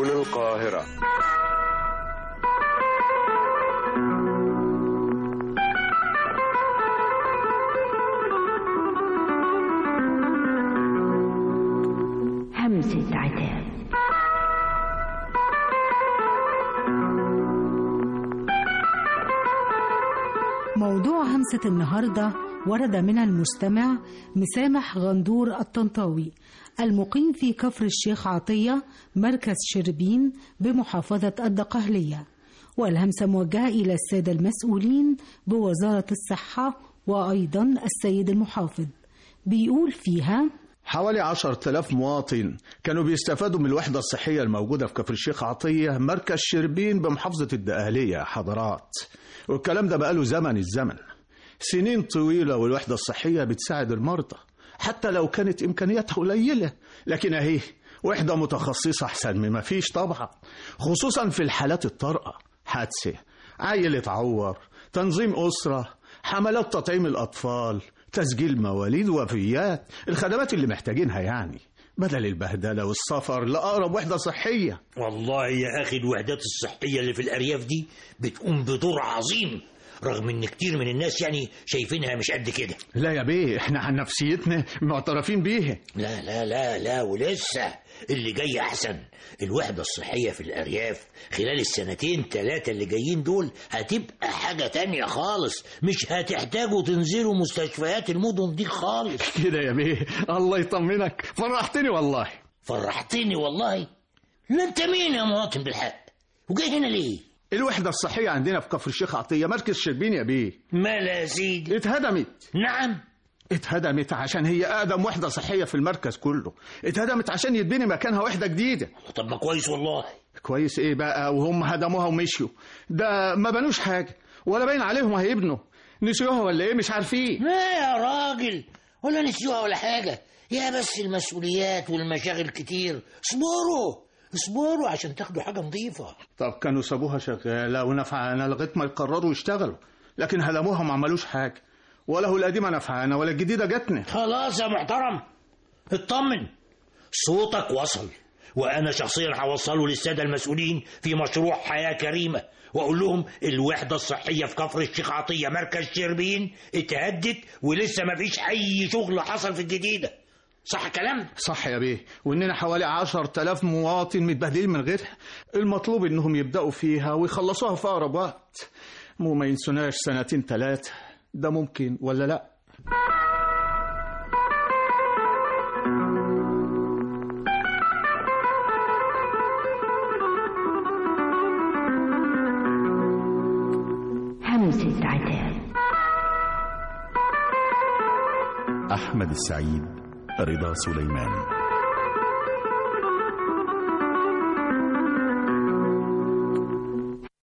سبل القاهرة همسة عتاب موضوع همسة النهاردة ورد من المستمع مسامح غندور الطنطاوي المقيم في كفر الشيخ عطية مركز شربين بمحافظة الدقهلية والهمسة موجهة إلى السادة المسؤولين بوزارة الصحة وأيضا السيد المحافظ بيقول فيها حوالي 10000 مواطن كانوا بيستفادوا من الوحدة الصحية الموجودة في كفر الشيخ عطية مركز شربين بمحافظة الدقهلية يا حضرات والكلام ده بقاله زمن الزمن سنين طويلة والوحدة الصحية بتساعد المرضى حتى لو كانت إمكانياتها قليلة لكن أهي وحدة متخصصة أحسن مما فيش طبعا خصوصا في الحالات الطارئة حادثة عيل اتعور تنظيم أسرة حملات تطعيم الأطفال تسجيل مواليد وفيات الخدمات اللي محتاجينها يعني بدل البهدلة والسفر لأقرب وحدة صحية والله يا أخي الوحدات الصحية اللي في الأرياف دي بتقوم بدور عظيم رغم ان كتير من الناس يعني شايفينها مش قد كده لا يا بيه احنا عن نفسيتنا معترفين بيها لا لا لا لا ولسه اللي جاي احسن الوحدة الصحية في الارياف خلال السنتين ثلاثة اللي جايين دول هتبقى حاجة تانية خالص مش هتحتاجوا تنزلوا مستشفيات المدن دي خالص كده يا بيه الله يطمنك فرحتني والله فرحتني والله لا انت مين يا مواطن بالحق وجاي هنا ليه الوحدة الصحية عندنا في كفر الشيخ عطية مركز شربين يا بيه مالا يا سيدي اتهدمت نعم اتهدمت عشان هي أقدم وحدة صحية في المركز كله اتهدمت عشان يتبني مكانها وحدة جديدة طب ما كويس والله كويس ايه بقى وهم هدموها ومشيوا ده ما بنوش حاجة ولا باين عليهم هيبنوا نسيوها ولا ايه مش عارفين لا يا راجل ولا نسيوها ولا حاجة يا بس المسؤوليات والمشاغل كتير اصبروا اصبروا عشان تاخدوا حاجة نظيفة طب كانوا سابوها شغالة ونفعنا لغاية ما يقرروا يشتغلوا لكن هدموها ما عملوش حاجة ولا هو القديمة نفعنا ولا الجديدة جاتنا خلاص يا محترم اطمن صوتك وصل وأنا شخصيا هوصله للسادة المسؤولين في مشروع حياة كريمة وأقول لهم الوحدة الصحية في كفر الشيخ عطية مركز شربين اتهدت ولسه ما فيش أي شغل حصل في الجديدة صح كلام؟ صح يا بيه وإننا حوالي عشر تلاف مواطن متبهدلين من غيرها المطلوب إنهم يبدأوا فيها ويخلصوها في أقرب وقت مو ما ينسوناش سنتين ثلاثة ده ممكن ولا لأ همسة عتاب أحمد السعيد رضا سليمان